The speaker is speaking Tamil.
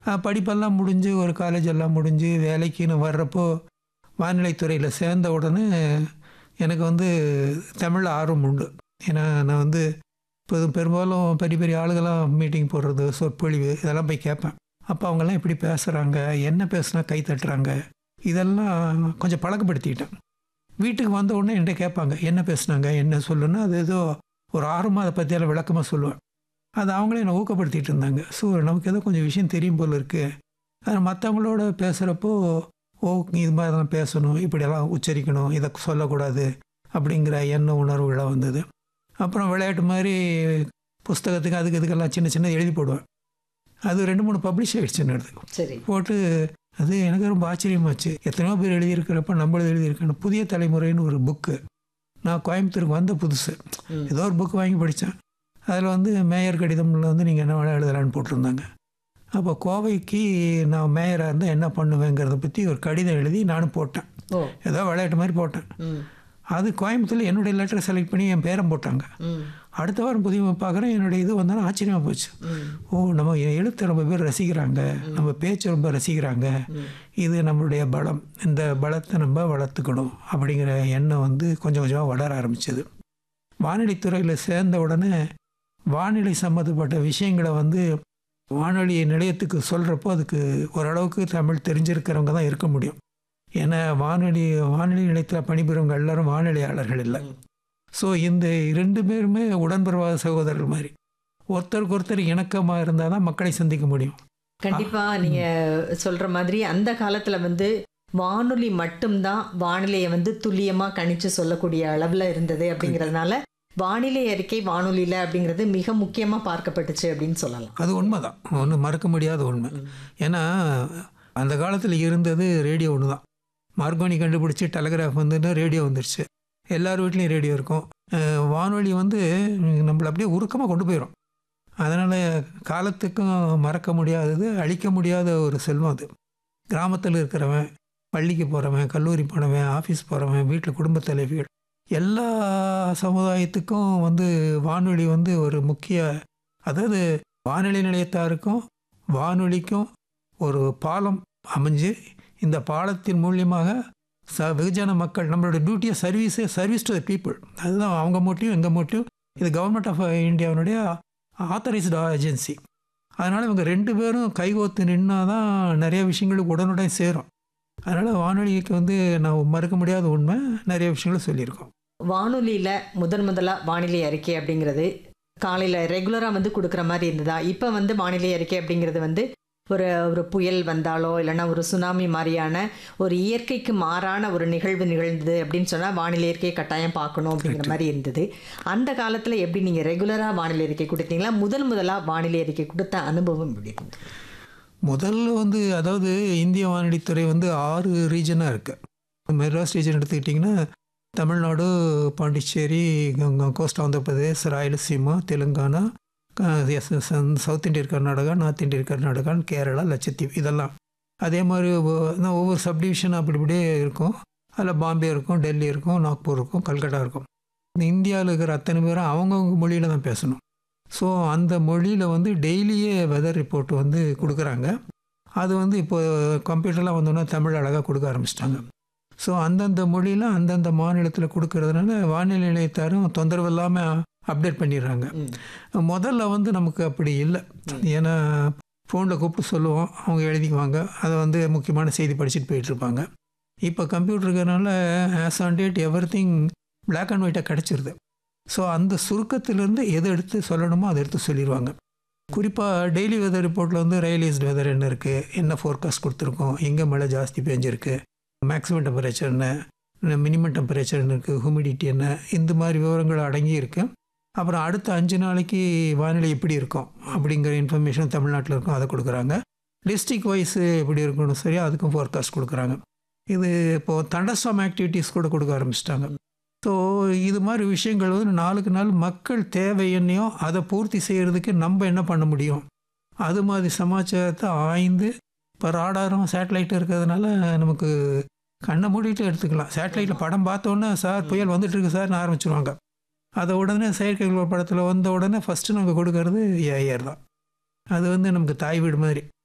அஹ் படிப்பெல்லாம் முடிஞ்சு ஒரு காலேஜ் எல்லாம் முடிஞ்சு வேலைக்குன்னு வர்றப்போ வானிலை துறையில் சேர்ந்த உடனே எனக்கு வந்து தமிழ் ஆர்வம் உண்டு ஏன்னா நான் வந்து இப்போ பெரும்பாலும் பெரிய பெரிய ஆளுகளாம் மீட்டிங் போடுறது சொற்பொழிவு இதெல்லாம் போய் கேட்பேன் அப்போ அவங்கெல்லாம் எப்படி பேசுகிறாங்க என்ன பேசுனா கை தட்டுறாங்க இதெல்லாம் கொஞ்சம் பழக்கப்படுத்திக்கிட்டேன் வீட்டுக்கு வந்த உடனே என்கிட்ட கேட்பாங்க என்ன பேசுனாங்க என்ன சொல்லுன்னா அது ஏதோ ஒரு ஆர்வமாக அதை பற்றியெல்லாம் விளக்கமாக சொல்லுவேன் அது அவங்களே என்னை ஊக்கப்படுத்திட்டு இருந்தாங்க ஸோ நமக்கு ஏதோ கொஞ்சம் விஷயம் தெரியும் போல் இருக்குது அது மற்றவங்களோட பேசுகிறப்போ ஓ இது மாதிரி தான் பேசணும் இப்படியெல்லாம் உச்சரிக்கணும் இதை சொல்லக்கூடாது அப்படிங்கிற எண்ண உணர்வுகளாக வந்தது அப்புறம் விளையாட்டு மாதிரி புஸ்தகத்துக்கு அதுக்கு இதுக்கெல்லாம் சின்ன சின்ன எழுதி போடுவேன் அது ரெண்டு மூணு பப்ளிஷ் ஆகிடுச்சுன்னு எடுத்து சரி போட்டு அது எனக்கு ரொம்ப ஆச்சரியமாச்சு எத்தனையோ பேர் எழுதியிருக்கிறப்ப நம்மளும் எழுதியிருக்கணும் புதிய தலைமுறைன்னு ஒரு புக்கு நான் கோயம்புத்தூருக்கு வந்த புதுசு ம். ஏதோ ஒரு புக்கு வாங்கி படித்தேன் அதில் வந்து மேயர் கடிதம்ல வந்து நீங்கள் என்ன வேணால் எழுதலான்னு போட்டிருந்தாங்க அப்போ கோவைக்கு நான் மேயராக இருந்தால் என்ன பண்ணுவேங்கிறத பற்றி ஒரு கடிதம் எழுதி நானும் போட்டேன் ஓ ஏதோ விளையாட்டு மாதிரி போட்டேன் ம் அது கோயம்புத்தூரில் என்னுடைய லெட்டரை செலக்ட் பண்ணி என் பேரம் போட்டாங்க ம் அடுத்த வாரம் புதிய பார்க்குறேன் என்னுடைய இது வந்தாலும் ஆச்சரியமாக போச்சு ம் ஓ நம்ம எழுத்தை ரொம்ப பேர் ரசிக்கிறாங்க நம்ம பேச்சு ரொம்ப ரசிக்கிறாங்க ம். இது நம்மளுடைய பலம் இந்த பலத்தை நம்ம வளர்த்துக்கணும் அப்படிங்கிற எண்ணம் வந்து கொஞ்சம் கொஞ்சமாக வளர ஆரம்பிச்சது வானொலி துறையில் சேர்ந்த உடனே வானிலை சம்மந்தப்பட்ட விஷயங்களை வந்து வானொலி நிலையத்துக்கு சொல்கிறப்போ அதுக்கு ஓரளவுக்கு தமிழ் தெரிஞ்சிருக்கிறவங்க தான் இருக்க முடியும் ஏன்னா வானொலி வானொலி நிலையத்தில் பணிபுரிவங்க எல்லாரும் வானிலையாளர்கள் இல்லை ம். ஸோ இந்த இரண்டு பேருமே உடன்பிறவாத சகோதரர்கள் மாதிரி ஒருத்தருக்கு ஒருத்தர் இணக்கமாக இருந்தால் தான் மக்களை சந்திக்க முடியும் கண்டிப்பா நீங்க சொல்ற மாதிரி அந்த காலத்துல வந்து வானொலி மட்டும்தான் வானிலையை வந்து துல்லியமா கணிச்சு சொல்லக்கூடிய அளவுல இருந்தது அப்படிங்கறதுனால வானிலை அறிக்கை வானொலியில அப்படிங்கிறது மிக முக்கியமா பார்க்கப்பட்டுச்சு அப்படின்னு சொல்லலாம் அது உண்மைதான் ஒன்று மறக்க முடியாத உண்மை ஏன்னா அந்த காலத்தில் இருந்தது ரேடியோ ஒன்று தான் மார்கோனி கண்டுபிடிச்சி டெலகிராஃப் வந்துன்னா ரேடியோ வந்துருச்சு எல்லார் வீட்லேயும் ரேடியோ இருக்கும் அஹ் வானொலி வந்து நம்மளை அப்படியே உருக்கமாக கொண்டு போயிடும் அதனால் காலத்துக்கும் மறக்க முடியாதது அழிக்க முடியாத ஒரு செல்வம் அது கிராமத்தில் இருக்கிறவன் பள்ளிக்கு போகிறவன் கல்லூரி போனவன் ஆஃபீஸ் போகிறவன் வீட்டில் குடும்ப தலைவிகள் எல்லா சமுதாயத்துக்கும் வந்து வானொலி வந்து ஒரு முக்கிய அதாவது வானொலி நிலையத்தாருக்கும் வானொலிக்கும் ஒரு பாலம் அமைஞ்சு இந்த பாலத்தின் மூலியமாக ச வெகுஜன மக்கள் நம்மளோட டியூட்டியை சர்வீஸே சர்வீஸ் டு த பீப்புள் அதுதான் அவங்க மோட்டிவ் எங்கள் மோட்டிவ் இது கவர்மெண்ட் ஆஃப் இந்தியாவினுடைய ஆத்தரைஸ்டு ஏஜென்சி அதனால் இவங்க ரெண்டு பேரும் கைகோத்து நின்னா தான் நிறைய விஷயங்களுக்கு உடனுடன் சேரும் அதனால் வானொலிக்கு வந்து நான் மறுக்க முடியாத உண்மை நிறைய விஷயங்களை சொல்லியிருக்கோம் வானொலியில முதன் முதலா வானிலை அறிக்கை அப்படிங்கிறது காலையில ரெகுலரா வந்து கொடுக்குற மாதிரி இருந்ததா இப்ப வந்து வானிலை அறிக்கை அப்படிங்கிறது வந்து ஒரு ஒரு புயல் வந்தாலோ இல்லைன்னா ஒரு சுனாமி மாதிரியான ஒரு இயற்கைக்கு மாறான ஒரு நிகழ்வு நிகழ்ந்தது அப்படின்னு சொன்னா வானிலை அறிக்கையை கட்டாயம் பார்க்கணும் அப்படிங்கிற மாதிரி இருந்தது அந்த காலத்துல எப்படி நீங்க ரெகுலரா வானிலை அறிக்கை கொடுத்தீங்களா முதல் முதலா வானிலை அறிக்கை கொடுத்த அனுபவம் எப்படி இருந்தது முதல்ல வந்து அதாவது இந்திய வானொலித்துறை வந்து ஆறு ரீஜனாக இருக்குது மெட்ராஸ் ரீஜன் எடுத்துக்கிட்டிங்கன்னா தமிழ்நாடு பாண்டிச்சேரி கோஸ்ட் ஆந்திர பிரதேஷ் ராயலசீமா தெலுங்கானா க- S S south Indian Karnataka north Indian கர்நாடகான்னு கேரளா லட்சத்தீவு இதெல்லாம் அதே மாதிரி ஒவ்வொ- நான் ஒவ்வொரு சப்டிவிஷன் அப்படி இப்படியே இருக்கும் அதில் பாம்பே இருக்கும் டெல்லி இருக்கும் நாக்பூர் இருக்கும் கல்கட்டா இருக்கும் இந்த இந்தியாவில் இருக்கிற அத்தனை பேரும் அவங்கவுங்க மொழியில் தான் பேசணும் ஸோ அந்த மொழியில் வந்து டெய்லியே வெதர் ரிப்போர்ட் வந்து கொடுக்குறாங்க அது வந்து இப்போ கம்ப்யூட்டர்லாம் வந்தோன்னா தமிழ் அழகாக கொடுக்க ஆரம்பிச்சிட்டாங்க ஸோ அந்தந்த மொழியில் அந்தந்த மாநிலத்தில் கொடுக்கறதுனால வானிலை நிலையத்தாரும் தொந்தரவு இல்லாமல் அப்டேட் பண்ணிடுறாங்க ம். முதல்ல வந்து நமக்கு அப்படி இல்லை ஏன்னா ஃபோனில் கூப்பிட்டு சொல்லுவோம் அவங்க எழுதிக்குவாங்க அதை வந்து முக்கியமான செய்தி படிச்சுட்டு போயிட்டுருப்பாங்க இப்போ கம்ப்யூட்டர் இருக்கிறனால as on date everything black and ஒயிட்டாக கிடச்சிருது ஸோ அந்த சுருக்கத்திலேருந்து எது எடுத்து சொல்லணுமோ அதை எடுத்து சொல்லிடுவாங்க குறிப்பாக டெய்லி வெதர் ரிப்போர்ட்டில் வந்து ரயிலேஸ்ட் வெதர் என்ன இருக்குது என்ன ஃபோர்காஸ்ட் கொடுத்துருக்கோம் எங்கே மழை ஜாஸ்தி பெஞ்சிருக்கு மேக்ஸிமம் டெம்பரேச்சர் என்ன மினிமம் டெம்பரேச்சர் என்ன இருக்குது ஹியூமிடிட்டி என்ன இந்த மாதிரி விவரங்கள் அடங்கி இருக்கு அப்புறம் அடுத்த அஞ்சு நாளைக்கு வானிலை எப்படி இருக்கும் அப்படிங்கிற இன்ஃபர்மேஷன் தமிழ்நாட்டில் இருக்கும் அதை கொடுக்குறாங்க டிஸ்ட்ரிக் வைஸ் எப்படி இருக்கணும் சரி அதுக்கும் ஃபோர்காஸ்ட் கொடுக்குறாங்க இது இப்போது தண்டஸ்டாம் ஆக்டிவிட்டீஸ் கூட கொடுக்க ஆரம்பிச்சிட்டாங்க ஸோ இது மாதிரி விஷயங்கள் வந்து நாளுக்கு நாள் மக்கள் தேவை என்னையோ அதை பூர்த்தி செய்கிறதுக்கு நம்ம என்ன பண்ண முடியும் அது மாதிரி சமாச்சாரத்தை ஆய்ந்து இப்போ ராடாரும் சேட்டலைட் இருக்கிறதுனால நமக்கு கண்ணை மூடிட்டு எடுத்துக்கலாம் சேட்டலைட்டில் படம் பார்த்தோன்னே சார் புயல் வந்துட்டு இருக்கு சார்னு ஆரம்பிச்சிருவாங்க அதை உடனே செயற்கைக்கோள் படத்தில் வந்த உடனே ஃபஸ்ட்டு நமக்கு கொடுக்கறது ஏஐஆர் தான் அது வந்து நமக்கு தாய் வீடு மாதிரி